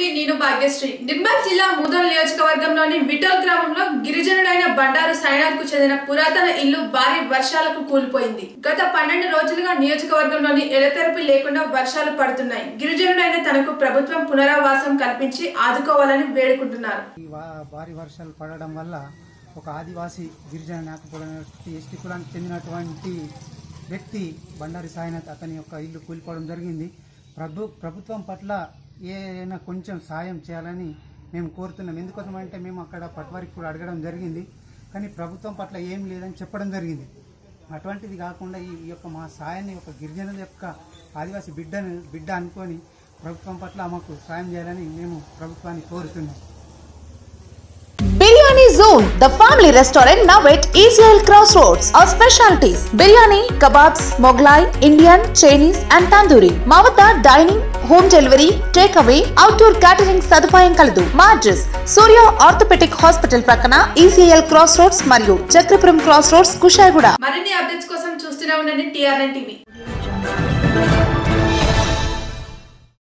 నేను భాగ్యశ్రీ నిర్మల్ జిల్లా ముదల్ నియోజకవర్గంలోని విఠల్ గ్రామంలో గిరిజనుడైన బండారు సాయినాథ్ కు చెందిన పురాతన ఇల్లు భారీ వర్షాలకు కూలిపోయింది గత పన్నెండు రోజులుగా నియోజకవర్గంలోని ఎడతెరపి లేకుండా వర్షాలు పడుతున్నాయి గిరిజనుడైన తనకు ప్రభుత్వం పునరావాసం కల్పించి ఆదుకోవాలని వేడుకుంటున్నారు ఈ వా- భారీ వర్షాలు పడడం వల్ల ఒక ఆదివాసీ గిరిజన నాకపోవడం ఎస్టీ కులానికి చెందినటువంటి వ్యక్తి బండారి సాయినాథ్ అతని యొక్క ఇల్లు కూలిపోవడం జరిగింది ప్రభు ప్రభుత్వం పట్ల ఏదైనా కొంచెం సాయం చేయాలని మేము కోరుతున్నాం ఎందుకోసం అంటే మేము అక్కడ పట్వారికి కూడా అడగడం జరిగింది కానీ ప్రభుత్వం పట్ల ఏం లేదని చెప్పడం జరిగింది అటువంటిది కాకుండా ఈ ఈ యొక్క మా సాయాన్ని ఒక గిరిజనుల యొక్క ఆదివాసీ బిడ్డను బిడ్డ అనుకొని ప్రభుత్వం పట్ల మాకు సాయం చేయాలని మేము ప్రభుత్వాన్ని కోరుతున్నాం biryani zone the family restaurant now at ఈజ్రాయల్ cross roads our specialities biryani kebabs Mughlai Indian Chinese and tandoori మా వద్ద dining home delivery take away outdoor catering సదుపాయం కలదు మా అడ్రస్ సూర్య ఆర్థోపెటిక్ హాస్పిటల్ ప్రక్కన ఈసీఎల్ క్రాస్ రోడ్స్ మరియు చక్రపురం క్రాస్ రోడ్స్ కుషాయిగూడ మరిన్ని అప్డేట్స్ కోసం చూస్తూనే ఉండండి టీఆర్ఎన్ టీవీ